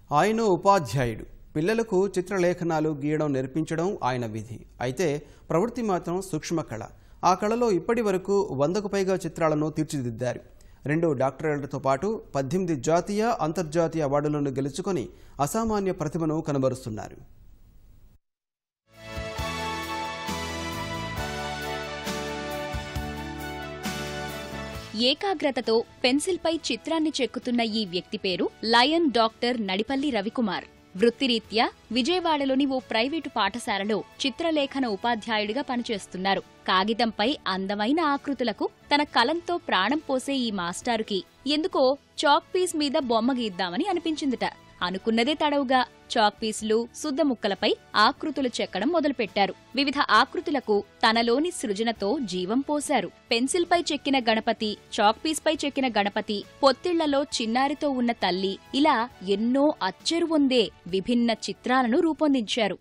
ఆయన ఉపాధ్యాయుడు పిల్లలకు చిత్రలేఖనాలు గీయడం నేర్పించడం ఆయన విధి అయితే ప్రవృత్తి మాత్రం సూక్ష్మ కళ ఆ కళలో ఇప్పటి వరకు వందకు పైగా చిత్రాలను తీర్చిదిద్దారు రెండు డాక్టరేట్లతో పాటు పద్దెనిమిది జాతీయ అంతర్జాతీయ అవార్డులను గెలుచుకొని అసామాన్య ప్రతిభను కనబరుస్తున్నారు ఏకాగ్రతతో పెన్సిల్పై చిత్రాన్ని చెక్కుతున్న ఈ వ్యక్తి పేరు లయన్ డాక్టర్ నడిపల్లి రవికుమార్ వృత్తిరీత్యా విజయవాడలోని ఓ ప్రైవేటు పాఠశాలలో చిత్రలేఖన ఉపాధ్యాయుడిగా పనిచేస్తున్నారు కాగితంపై అందమైన ఆకృతులకు తన కలంతో ప్రాణం పోసే ఈ మాస్టారుకి ఎందుకో చాక్ పీస్ మీద బొమ్మ గీద్దామని అనిపించిందిట అనుకున్నదే తడవుగా చాక్ పీసులు శుద్ధ ముక్కలపై ఆకృతులు చెక్కడం మొదలుపెట్టారు వివిధ ఆకృతులకు తనలోని సృజనతో జీవం పోశారు పెన్సిల్పై చెక్కిన గణపతి చాక్ పీస్పై చెక్కిన గణపతి పొత్తిళ్లలో చిన్నారితో ఉన్న తల్లి ఇలా ఎన్నో అచ్చెరువొందే విభిన్న చిత్రాలను రూపొందించారు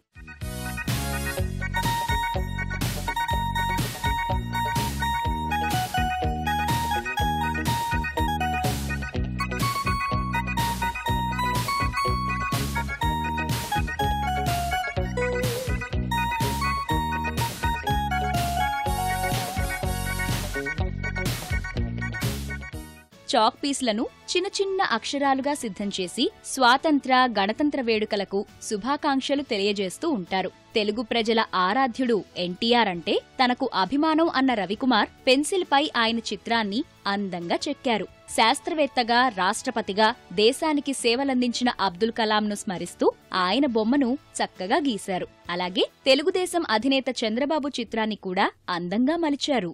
చాక్ పీస్లను చిన్న చిన్న అక్షరాలుగా సిద్ధం చేసి స్వాతంత్ర గణతంత్ర వేడుకలకు శుభాకాంక్షలు తెలియజేస్తూ ఉంటారు తెలుగు ప్రజల ఆరాధ్యుడు ఎన్టీఆర్ అంటే తనకు అభిమానం అన్న రవికుమార్ పెన్సిల్పై ఆయన చిత్రాన్ని అందంగా చెక్కారు శాస్త్రవేత్తగా రాష్ట్రపతిగా దేశానికి సేవలందించిన అబ్దుల్ కలాంను స్మరిస్తూ ఆయన బొమ్మను చక్కగా గీశారు అలాగే తెలుగుదేశం అధినేత చంద్రబాబు చిత్రాన్ని కూడా అందంగా మలిచారు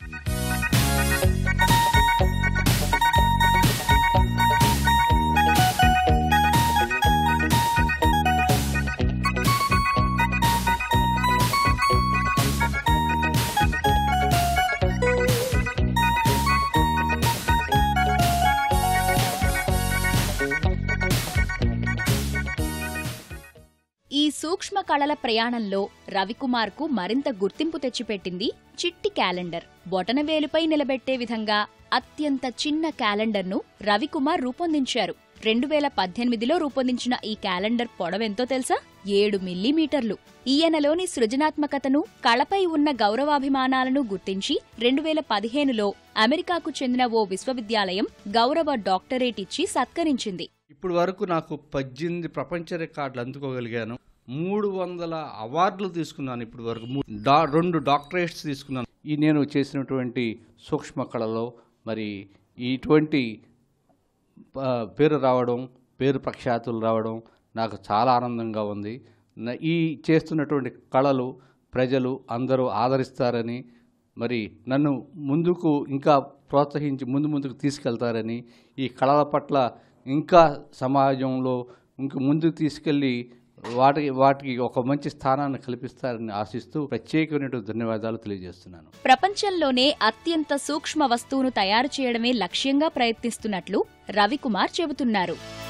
ఈ సూక్ష్మ కళల ప్రయాణంలో రవికుమార్కు మరింత గుర్తింపు తెచ్చిపెట్టింది చిట్టి క్యాలెండర్ బొటనవేలుపై నిలబెట్టే విధంగా అత్యంత చిన్న క్యాలెండర్ను రవికుమార్ రూపొందించారు రెండు వేల పద్దెనిమిదిలో రూపొందించిన ఈ క్యాలెండర్ పొడవెంతో తెలుసా ఏడు మిల్లీమీటర్లు ఈయనలోని సృజనాత్మకతను కళపై ఉన్న గౌరవాభిమానాలను గుర్తించి రెండు వేల పదిహేనులో అమెరికాకు చెందిన ఓ విశ్వవిద్యాలయం గౌరవ డాక్టరేట్ ఇచ్చి సత్కరించింది ఇప్పుడు వరకు నాకు పద్దెనిమిది ప్రపంచ రికార్డులు అందుకోగలిగాను మూడు వందల అవార్డులు తీసుకున్నాను ఇప్పుడు వరకు మూ- డా రెండు డాక్టరేట్స్ తీసుకున్నాను ఈ నేను చేసినటువంటి సూక్ష్మ కళలో మరి ఇటువంటి ఆ, పేరు రావడం పేరు ప్రఖ్యాతులు రావడం నాకు చాలా ఆనందంగా ఉంది న- ఈ చేస్తున్నటువంటి కళలు ప్రజలు అందరూ ఆదరిస్తారని మరి నన్ను ముందుకు ఇంకా ప్రోత్సహించి ముందు ముందుకు తీసుకెళ్తారని ఈ కళల పట్ల ఇంకా సమాజంలో ఇంక ముందుకు తీసుకెళ్ళి వాటి వాటికి ఒక మంచి స్థానాన్ని కల్పిస్తారని ఆశిస్తూ ప్రత్యేకమైనటువంటి ధన్యవాదాలు తెలియజేస్తున్నాను ప్రపంచంలోనే అత్యంత సూక్ష్మ వస్తువును తయారు చేయడమే లక్ష్యంగా ప్రయత్నిస్తున్నట్లు రవికుమార్ చెబుతున్నారు